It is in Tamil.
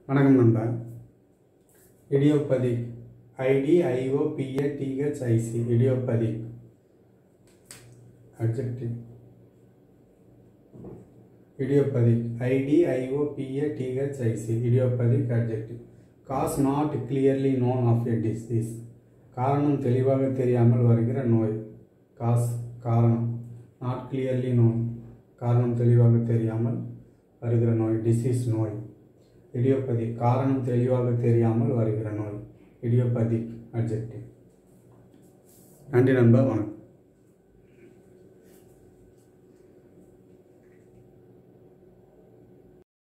வணக்கம் நண்பா idiopathic I D I O P A T H I C idiopathic adjective idiopathic I D I O P A T H I C idiopathic adjective cause not clearly known of a disease காரணம் தெளிவாக தெரியாமல் வருகிற நோய் காஸ் காரணம் நாட் கிளியர்லி நோன் காரணம் தெளிவாக தெரியாமல் வருகிற நோய் டிசீஸ் நோய் இடியோபதிக் காரணம் தெளிவாக தெரியாமல் வருகிற நோய் இடியோபதிக் அட்ஜெக்டிவ் நன்றி நண்பா வணக்கம்